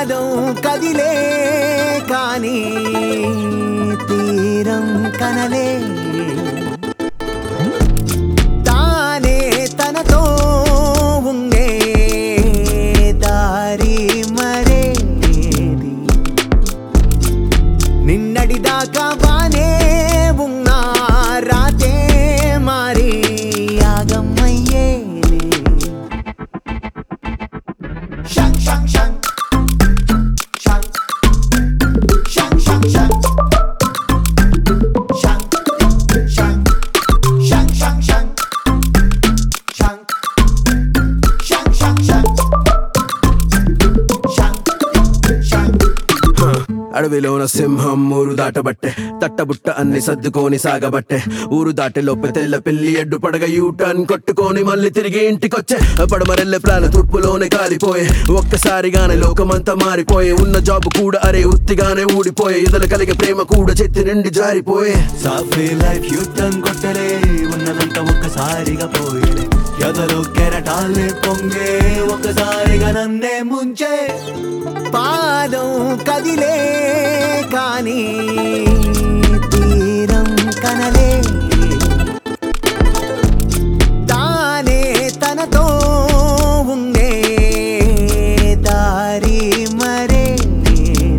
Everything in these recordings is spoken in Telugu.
పాదం కదిలే కానీ తీరం కనలే తానే తనతో ఉండే దారి మరేది నిన్నటి దాకా బానే ఉన్నా రాతే మారి యాగమ్మయ్యేలే షంగ్ షంగ్ షంగ్ షంగ్ షంగ్ షంగ్ షంగ్ షంగ్ షంగ్ షంగ్ షంగ్ షంగ్ షంగ్ షంగ్ షంగ్ షంగ్ షంగ్ షంగ్ అడవిలోన సింహం ఊరు దాటబట్టే తట్టబుట్ట అన్ని సర్దుకొని సాగబట్టే ఊరు దాటే లోపే తెల్ల పిల్లి ఎడ్డు పడగ యూటర్న్ కొట్టుకొని మళ్ళీ తిరిగి ఇంటికొచ్చే పడమరెల్లె ప్లాన్ తూర్పులోనే కాలిపోయే ఒక్కసారిగానే లోకమంతా మారిపోయే ఉన్న జాబ్ కూడా అరే ఉత్తిగానే ఊడిపోయే ఇదలు కలిగే ప్రేమ కూడా చెత్తి నిండి జారిపోయే సాఫీ లైఫ్ యుద్ధం కొట్టలే ఉన్నదంతా ఒక్కసారిగా పోయలే ఎదలో కెరటాలే పొంగే ఒక్కసారిగా నన్నే ముంచే పాదం కదిలే కానీ తీరం కనలే తానే తనతో ఉండే దారి మరేది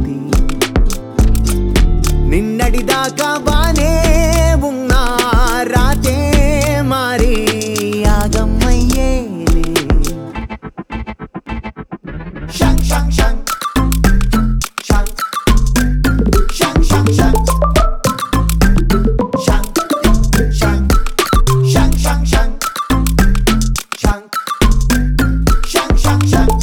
నిన్నటి దాకా బానే ఉన్నా రాతే మారి యాగమ్మయ్యేలే షంగ్ షంగ్ షంగ్ షంగ్ షంగ్ షంగ్ షంగ్ షంగ్ షంగ్ షంగ్ షంగ్ షంగ్ షంగ్ షంగ్ షంగ్ షంగ్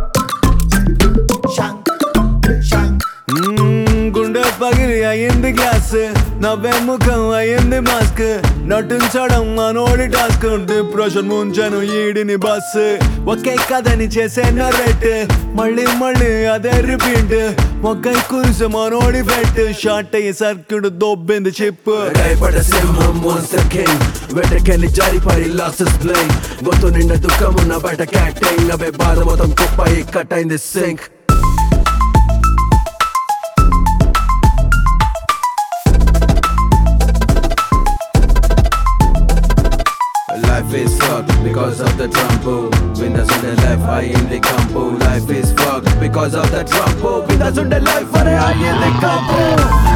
షంగ్ షంగ్ గుండె పగిలి అయ్యింది గ్లాస్ నవ్వే ముఖం అయ్యింది మాస్క్ నటించడం మనోడి టాస్క్ డిప్రెషన్ ముంచను ఈడిని బస్ ఒకే కథని చేసే నరేట్ మళ్ళీ మళ్ళీ అదే రిపీట్ ఒకే కురిసి మనోడి ఫెట్ షార్ట్ అయ్యి సర్క్యూట్ దొబ్బింది చిప్ భయపడ సింహం once again వెటకెళ్ళి జారిపడి లాసెస్ ప్లేయింగ్ గొంతు నిండా దుఃఖమున్న బయట క్యాటింగ్ అవే బాధ మొత్తం కుప్ప కట్ అయింది sink Life is fucked because of the Trumpo. Windows on the left, high in the campo. Life is fucked because of the Trumpo. Windows on the left, high in the campo.